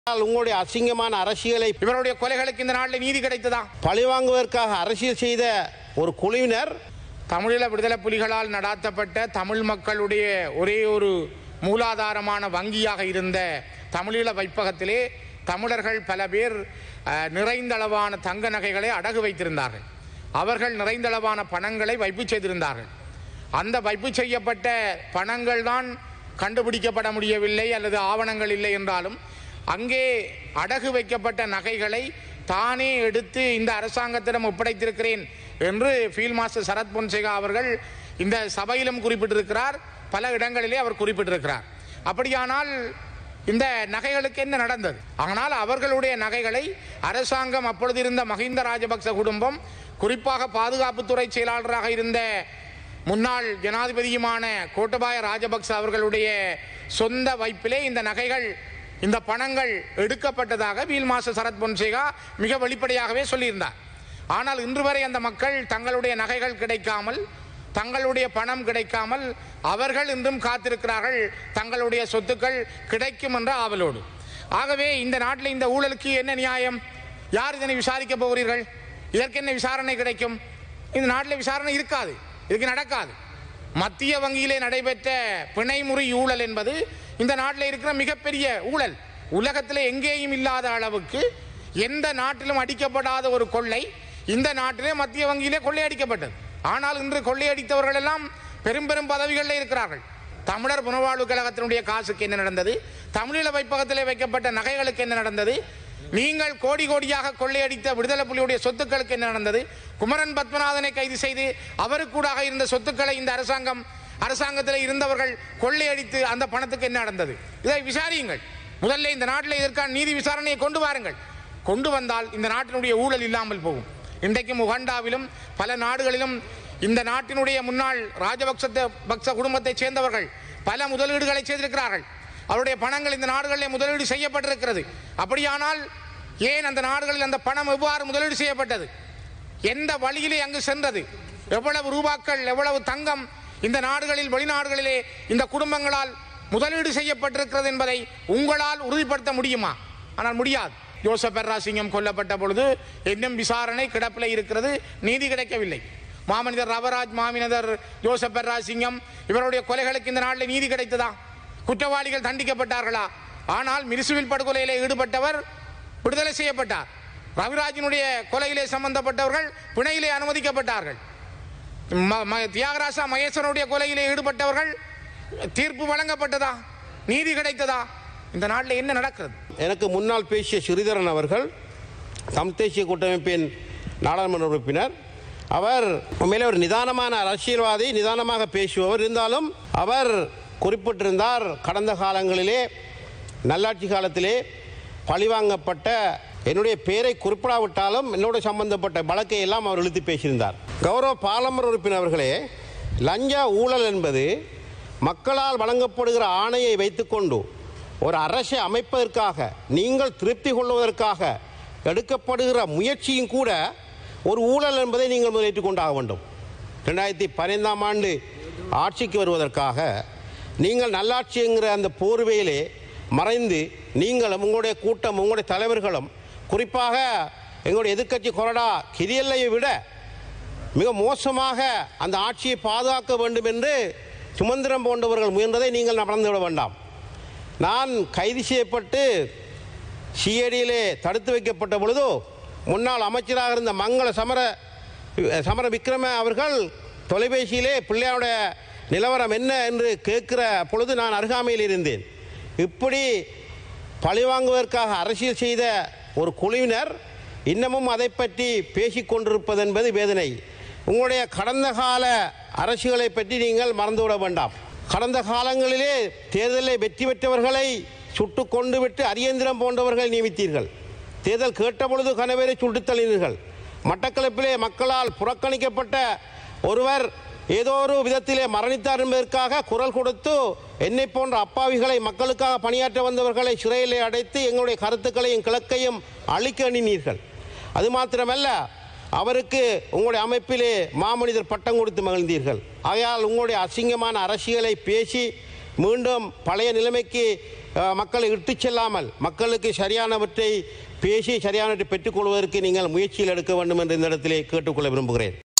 ஆனால் உங்களுடைய அசிங்கமான அரசியலை இவருடைய கொலைகளுக்கு இந்த நாட்டில் நீதி கிடைத்ததா பழிவாங்குவதற்காக அரசியல் செய்த ஒரு குழுவினர் தமிழீழ விடுதலை புலிகளால் நடாத்தப்பட்ட தமிழ் மக்களுடைய ஒரே ஒரு மூலாதாரமான வங்கியாக இருந்த தமிழீழ வைப்பகத்திலே தமிழர்கள் பல பேர் அஹ், நிறைந்தளவான தங்க நகைகளை அடகு வைத்திருந்தார்கள் அவர்கள் நிறைந்தளவான பணங்களை வைப்பு செய்திருந்தார்கள் அந்த வைப்பு செய்யப்பட்ட பணங்கள் தான் கண்டுபிடிக்கப்பட முடியவில்லை அல்லது ஆவணங்கள் இல்லை என்றாலும் அங்கே அடகு வைக்கப்பட்ட நகைகளை தானே எடுத்து இந்த அரசாங்கத்திடம் ஒப்படைத்திருக்கிறேன் என்று ஃபீல்ட் மாஸ்டர் சரத் பொன்சேகா அவர்கள் இந்த சபையிலும் குறிப்பிட்டிருக்கிறார் பல இடங்களிலே அவர் குறிப்பிட்டிருக்கிறார் அப்படியானால் இந்த நகைகளுக்கு என்ன நடந்தது ஆனால் அவர்களுடைய நகைகளை அரசாங்கம் அப்பொழுது இருந்த மஹிந்த ராஜபக்ச குடும்பம் குறிப்பாக பாதுகாப்புத்துறை செயலாளராக இருந்த முன்னாள் ஜனாதிபதியுமான கோட்டபாய ராஜபக்ச அவர்களுடைய சொந்த வைப்பிலே இந்த நகைகள் இந்த பணங்கள் எடுக்கப்பட்டதாக வீல் மாஸ்டர் சரத் பொன்சேகா மிக வெளிப்படையாகவே சொல்லியிருந்தார் ஆனால் இன்று வரை அந்த மக்கள் தங்களுடைய நகைகள் கிடைக்காமல் தங்களுடைய பணம் கிடைக்காமல் அவர்கள் இன்றும் காத்திருக்கிறார்கள் தங்களுடைய சொத்துக்கள் கிடைக்கும் என்ற ஆவலோடு ஆகவே இந்த நாட்டில் இந்த ஊழலுக்கு என்ன நியாயம் யார் இதனை விசாரிக்க போகிறீர்கள் இதற்கு என்ன விசாரணை கிடைக்கும் இந்த நாட்டில் விசாரணை இருக்காது இதுக்கு நடக்காது மத்திய வங்கியிலே நடைபெற்ற பிணைமுறி ஊழல் என்பது இந்த நாட்டில் இருக்கிற மிகப்பெரிய ஊழல் உலகத்தில் எங்கேயும் இல்லாத அளவுக்கு எந்த நாட்டிலும் அடிக்கப்படாத ஒரு கொள்ளை இந்த நாட்டிலே மத்திய வங்கியிலே கொள்ளையடிக்கப்பட்டது ஆனால் இன்று கொள்ளையடித்தவர்கள் எல்லாம் பெரும் பெரும் பதவிகளில் இருக்கிறார்கள் தமிழர் புனவாழ்வு கழகத்தினுடைய காசுக்கு என்ன நடந்தது தமிழீழ வைப்பகத்திலே வைக்கப்பட்ட நகைகளுக்கு என்ன நடந்தது நீங்கள் கோடி கோடியாக கொள்ளையடித்த விடுதலை புலியுடைய சொத்துக்களுக்கு என்ன நடந்தது குமரன் பத்மநாதனை கைது செய்து அவருக்கூடாக இருந்த சொத்துக்களை இந்த அரசாங்கம் அரசாங்கத்தில் இருந்தவர்கள் கொள்ளையடித்து அந்த பணத்துக்கு என்ன நடந்தது இதை விசாரியுங்கள் முதல்ல இந்த நாட்டில் இதற்கான நீதி விசாரணையை கொண்டு வாருங்கள் கொண்டு வந்தால் இந்த நாட்டினுடைய ஊழல் இல்லாமல் போகும் இன்றைக்கும் உகண்டாவிலும் பல நாடுகளிலும் இந்த நாட்டினுடைய முன்னாள் ராஜபக்ச பக்ச குடும்பத்தைச் சேர்ந்தவர்கள் பல முதலீடுகளை செய்திருக்கிறார்கள் அவருடைய பணங்கள் இந்த நாடுகளில் முதலீடு செய்யப்பட்டிருக்கிறது அப்படியானால் ஏன் அந்த நாடுகளில் அந்த பணம் எவ்வாறு முதலீடு செய்யப்பட்டது எந்த வழியிலே அங்கு சென்றது எவ்வளவு ரூபாக்கள் எவ்வளவு தங்கம் இந்த நாடுகளில் வெளிநாடுகளிலே இந்த குடும்பங்களால் முதலீடு செய்யப்பட்டிருக்கிறது என்பதை உங்களால் உறுதிப்படுத்த முடியுமா ஆனால் முடியாது ஜோசப் பெர்ராசிங்கம் கொல்லப்பட்ட பொழுது இன்னும் விசாரணை கிடப்பில் இருக்கிறது நீதி கிடைக்கவில்லை மாமனிதர் ரவராஜ் மாமனிதர் ஜோசப் பெர்ராசிங்கம் இவருடைய கொலைகளுக்கு இந்த நாட்டில் நீதி கிடைத்ததா குற்றவாளிகள் தண்டிக்கப்பட்டார்களா ஆனால் மிரிசுவில் படுகொலையிலே ஈடுபட்டவர் விடுதலை செய்யப்பட்டார் ரவிராஜினுடைய கொலையிலே சம்பந்தப்பட்டவர்கள் பிணையிலே அனுமதிக்கப்பட்டார்கள் ம- ம- தியாகராசா மகேஸ்வரனுடைய கொலையிலே ஈடுபட்டவர்கள் தீர்ப்பு வழங்கப்பட்டதா நீதி கிடைத்ததா இந்த நாட்டில் என்ன நடக்கிறது எனக்கு முன்னால் பேசிய ஸ்ரீதரன் அவர்கள் தமிழ் தேசிய கூட்டமைப்பின் நாடாளுமன்ற உறுப்பினர் அவர் உண்மையிலே ஒரு நிதானமான அரசியல்வாதி நிதானமாக பேசுபவர் இருந்தாலும் அவர் குறிப்பிட்டிருந்தார் கடந்த காலங்களிலே நல்லாட்சி காலத்திலே பழிவாங்கப்பட்ட என்னுடைய பெயரை குறிப்பிடாவிட்டாலும் என்னோட சம்பந்தப்பட்ட வழக்கை எல்லாம் அவர் இழுத்து பேசியிருந்தார் கௌரவ பாராளுமன்ற உறுப்பினர் அவர்களே லஞ்ச ஊழல் என்பது மக்களால் வழங்கப்படுகிற ஆணையை வைத்துக்கொண்டு ஒரு அரசை அமைப்பதற்காக நீங்கள் திருப்தி கொள்வதற்காக எடுக்கப்படுகிற முயற்சியும் கூட ஒரு ஊழல் என்பதை நீங்கள் முதல் ஏற்றுக்கொண்டாக வேண்டும் ரெண்டாயிரத்தி பதினைந்தாம் ஆண்டு ஆட்சிக்கு வருவதற்காக நீங்கள் நல்லாட்சிங்கிற அந்த போர்வையிலே மறைந்து நீங்களும் உங்களுடைய கூட்டம் உங்களுடைய தலைவர்களும் குறிப்பாக எங்களுடைய எதிர்க்கட்சி கொறடா கிரியல்லையை விட மிக மோசமாக அந்த ஆட்சியை பாதுகாக்க வேண்டும் என்று சுமந்திரம் போன்றவர்கள் முயன்றதை நீங்கள் நடந்துவிட வேண்டாம் நான் கைது செய்யப்பட்டு சிஐடியிலே தடுத்து வைக்கப்பட்ட பொழுதோ முன்னாள் அமைச்சராக இருந்த மங்கள சமர சமர விக்ரம அவர்கள் தொலைபேசியிலே பிள்ளையாருடைய நிலவரம் என்ன என்று கேட்கிற பொழுது நான் அருகாமையில் இருந்தேன் இப்படி பழிவாங்குவதற்காக அரசியல் செய்த ஒரு குழுவினர் இன்னமும் அதை பற்றி பேசிக் கொண்டிருப்பது என்பது வேதனை உங்களுடைய கடந்த கால அரசுகளை பற்றி நீங்கள் மறந்துவிட வேண்டாம் கடந்த காலங்களிலே தேர்தலில் வெற்றி பெற்றவர்களை சுட்டு கொண்டு விட்டு அரியந்திரம் போன்றவர்களை நியமித்தீர்கள் தேர்தல் கேட்ட பொழுது கனவேரை சுட்டுத் தள்ளினீர்கள் மட்டக்களப்பிலே மக்களால் புறக்கணிக்கப்பட்ட ஒருவர் ஏதோ ஒரு விதத்திலே மரணித்தார் என்பதற்காக குரல் கொடுத்து என்னை போன்ற அப்பாவிகளை மக்களுக்காக பணியாற்ற வந்தவர்களை சிறையிலே அடைத்து எங்களுடைய கருத்துக்களையும் கிழக்கையும் அழிக்க எண்ணினீர்கள் அது மாத்திரமல்ல அவருக்கு உங்களுடைய அமைப்பிலே மாமனிதர் பட்டம் கொடுத்து மகிழ்ந்தீர்கள் ஆகையால் உங்களுடைய அசிங்கமான அரசியலை பேசி மீண்டும் பழைய நிலைமைக்கு அஹ், மக்களை இட்டுச் செல்லாமல் மக்களுக்கு சரியானவற்றை பேசி சரியானவற்றை பெற்றுக்கொள்வதற்கு நீங்கள் முயற்சியில் எடுக்க வேண்டும் என்று இந்த இடத்திலே கேட்டுக்கொள்ள விரும்புகிறேன்